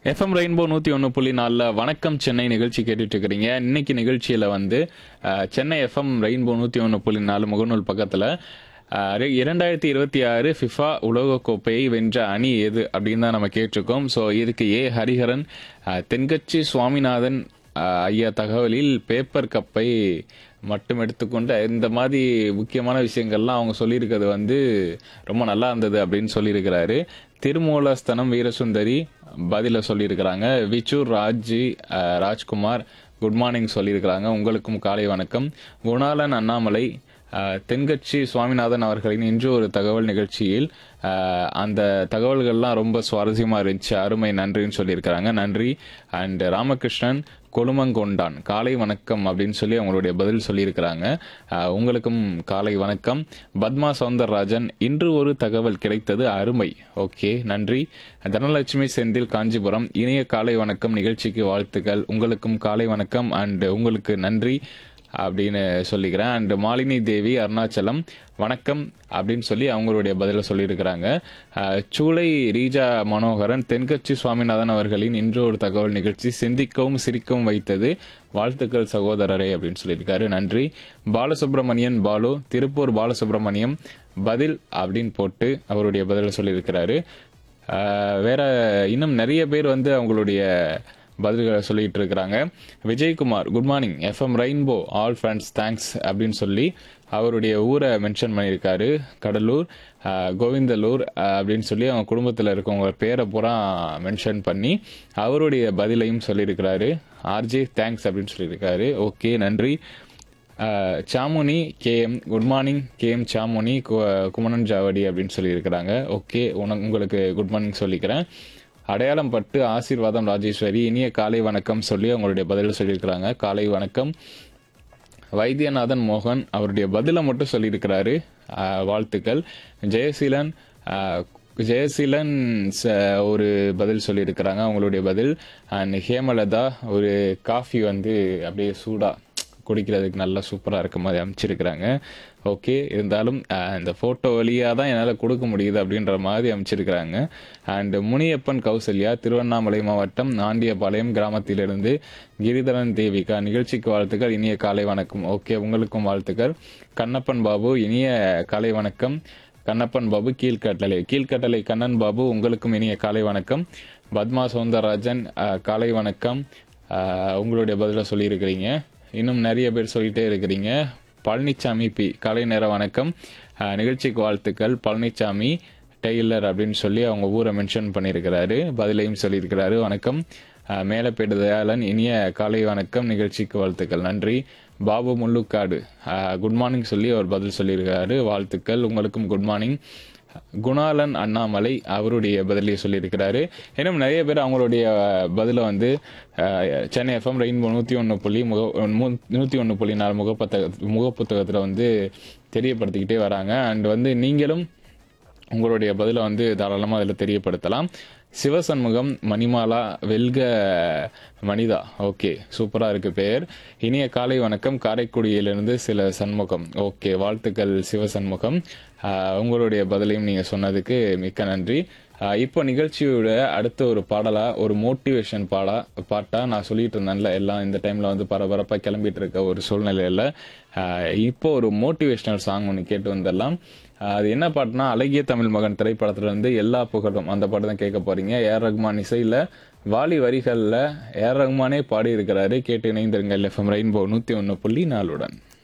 FM rainbow நூற்றி ஒன்று புள்ளி நாலில் வணக்கம் சென்னை நிகழ்ச்சி கேட்டுட்டு இருக்கிறீங்க இன்னைக்கு நிகழ்ச்சியில் வந்து அஹ், சென்னை எஃப்எம் ரெயின்போ நூற்றி ஒன்று புள்ளி நாலு முகநூல் பக்கத்தில் இரண்டாயிரத்தி இருபத்தி ஆறு ஃபிஃபா உலகக்கோப்பையை வென்ற அணி எது அப்படின்னு தான் நம்ம கேட்டிருக்கோம் ஸோ இதுக்கு ஏ ஹரிஹரன் அஹ், தென்கட்சி சுவாமிநாதன் அஹ், ஐயா தகவலில் பேப்பர் கப்பை மட்டும் எடுத்துக்கொண்டு இந்த மாதிரி முக்கியமான விஷயங்கள்லாம் அவங்க சொல்லியிருக்கிறது வந்து ரொம்ப நல்லா இருந்தது அப்படின்னு சொல்லியிருக்கிறாரு திருமூலஸ்தனம் வீரசுந்தரி பதில சொல்லியிருக்கிறாங்க விச்சூர் ராஜ்ஜி அஹ், ராஜ்குமார் குட் மார்னிங் சொல்லியிருக்கிறாங்க உங்களுக்கும் காலை வணக்கம் குணாலன் அண்ணாமலை அஹ், தென்கட்சி சுவாமிநாதன் அவர்களின் இன்று ஒரு தகவல் நிகழ்ச்சியில் அஹ், அந்த தகவல்கள்லாம் ரொம்ப சுவாரஸ்யமா இருந்துச்சு அருமை நன்றின்னு சொல்லியிருக்கிறாங்க நன்றி அண்ட் ராமகிருஷ்ணன் கொலுமங்கொண்டான் காலை வணக்கம் அப்படின்னு சொல்லி அவங்களுடைய பதில் சொல்லியிருக்கிறாங்க அஹ், உங்களுக்கும் காலை வணக்கம் பத்மா சவுந்தரராஜன் இன்று ஒரு தகவல் கிடைத்தது அருமை ஓகே நன்றி தனலட்சுமி செந்தில் காஞ்சிபுரம் இனிய காலை வணக்கம் நிகழ்ச்சிக்கு வாழ்த்துக்கள் உங்களுக்கும் காலை வணக்கம் அண்ட் உங்களுக்கு நன்றி அப்படின்னு சொல்லிக்கிறேன் அண்ட் மாலினி தேவி அருணாச்சலம் வணக்கம் அப்படின்னு சொல்லி அவங்களுடைய பதில சொல்லியிருக்கிறாங்க அஹ், சூளை ரீஜா மனோகரன் தென்கட்சி சுவாமிநாதன் அவர்களின் இன்று ஒரு தகவல் நிகழ்ச்சி சிந்திக்கவும் சிரிக்கவும் வைத்தது வாழ்த்துக்கள் சகோதரரே அப்படின்னு சொல்லியிருக்காரு நன்றி பாலசுப்ரமணியன் பாலு திருப்பூர் பாலசுப்ரமணியம் பதில் அப்படின்னு போட்டு அவருடைய பதில சொல்லியிருக்கிறாரு அஹ், வேற இன்னும் நிறைய பேர் வந்து அவங்களுடைய பதில்களை சொல்லிட்டு இருக்கிறாங்க Vijayakumar good morning FM rainbow all friends thanks அப்படின்னு சொல்லி அவருடைய ஊரை மென்ஷன் பண்ணியிருக்காரு கடலூர் அஹ், கோவிந்தலூர் அஹ், அப்படின்னு சொல்லி அவங்க குடும்பத்தில் இருக்கவங்க பேரை பூரா மென்ஷன் பண்ணி அவருடைய பதிலையும் சொல்லியிருக்கிறாரு ஆர்ஜே தேங்க்ஸ் அப்படின்னு சொல்லியிருக்காரு ஓகே நன்றி அஹ், Samuni KM good morning KM Samuni கு- குமணன் ஜாவடி அப்படின்னு சொல்லியிருக்கிறாங்க ஓகே உனக்கு உங்களுக்கு குட் மார்னிங் சொல்லிக்கிறேன் அடையாளம் பட்டு ஆசீர்வாதம் ராஜேஸ்வரி இனிய காலை வணக்கம் சொல்லி அவங்களுடைய பதில் சொல்லியிருக்கிறாங்க காலை வணக்கம் வைத்தியநாதன் மோகன் அவருடைய பதிலை மட்டும் சொல்லியிருக்கிறாரு ஆஹ், வாழ்த்துக்கள் ஜெயசீலன் ஆஹ், ஜெயசீலன் ச- ஒரு பதில் சொல்லியிருக்கிறாங்க அவங்களுடைய பதில் அண்ட் ஹேமலதா ஒரு காஃபி வந்து அப்படியே சூடா குடிக்கிறதுக்கு நல்லா சூப்பராக இருக்க மாதிரி அமைச்சிருக்கிறாங்க ஓகே இருந்தாலும் அஹ், இந்த ஃபோட்டோ வழியாக தான் என்னால் கொடுக்க முடியுது அப்படின்ற மாதிரி அமைச்சிருக்கிறாங்க அண்ட் முனியப்பன் கௌசல்யா திருவண்ணாமலை மாவட்டம் ஆண்டியபாளையம் கிராமத்திலிருந்து கிரிதரன் தேவிகா நிகழ்ச்சிக்கு வாழ்த்துக்கள் இனிய காலை வணக்கம் ஓகே உங்களுக்கும் வாழ்த்துக்கள் கண்ணப்பன் பாபு இனிய காலை வணக்கம் கண்ணப்பன் பாபு கீழ்கட்டளை கீழ்கட்டளை கண்ணன் பாபு உங்களுக்கும் இனிய காலை வணக்கம் பத்மா சவுந்தரராஜன் அஹ், காலை வணக்கம் அஹ், உங்களுடைய பதில சொல்லியிருக்கிறீங்க இன்னும் நிறைய பேர் சொல்லிட்டே இருக்கிறீங்க பழனிச்சாமி பி காலை நேர வணக்கம் அஹ், நிகழ்ச்சிக்கு வாழ்த்துக்கள் பழனிச்சாமி டெய்லர் அப்படின்னு சொல்லி அவங்க ஊரை மென்ஷன் பண்ணியிருக்கிறாரு பதிலையும் சொல்லியிருக்கிறாரு வணக்கம் அஹ், மேலப்பேடு தயாளன் இனிய காலை வணக்கம் நிகழ்ச்சிக்கு வாழ்த்துக்கள் நன்றி பாபு முள்ளுக்காடு அஹ், குட் மார்னிங் சொல்லி அவர் பதில் சொல்லியிருக்கிறாரு வாழ்த்துக்கள் உங்களுக்கும் குட் மார்னிங் குணாலன் அண்ணாமலை அவருடைய பதிலை சொல்லியிருக்கிறாரு இன்னும் நிறைய பேர் அவங்களுடைய பதிலை வந்து அஹ், சென்னை எஃப்எம் ரெயின்போ நூற்றி ஒன்று புள்ளி முக நூற்றி ஒன்று புள்ளி நாலு முகப்புத்தக முகப்புத்தகத்தில் வந்து தெரியப்படுத்திக்கிட்டே வராங்க அண்ட் வந்து நீங்களும் உங்களுடைய பதிலை வந்து தாராளமாக அதில் தெரியப்படுத்தலாம் சிவசண்முகம் மணிமாலா வெல்க மனிதா ஓகே சூப்பராக இருக்கு பெயர் இனிய காலை வணக்கம் காரைக்குடியிலிருந்து சில சண்முகம் ஓகே வாழ்த்துக்கள் சிவசண்முகம் ஆஹ், உங்களுடைய பதிலையும் நீங்கள் சொன்னதுக்கு மிக்க நன்றி ஆஹ், இப்போ நிகழ்ச்சியோட அடுத்த ஒரு பாடலா ஒரு மோட்டிவேஷன் பாடா பாட்டா நான் சொல்லிட்டு இருந்தேன்ல எல்லாம் இந்த டைம்ல வந்து பரபரப்பாக கிளம்பிட்டு இருக்க ஒரு சூழ்நிலையில ஆஹ், இப்போ ஒரு மோட்டிவேஷனல் சாங் ஒன்று கேட்டு வந்துடலாம் ஆஹ், அது என்ன பாட்டுனா அழகிய தமிழ் மகன் திரைப்படத்துல இருந்து எல்லா புகழும் அந்த பாட்டு தான் கேட்க போறீங்க ஏஆர் ரஹ்மான் இசையில வாலி வரிகள்ல ஏஆர் ரஹ்மானே பாடி இருக்கிறாரு கேட்டு இணைந்திருங்கள் எஃப்எம் ரெயின்போ நூத்தி ஒன்னு புள்ளி நாலுடன்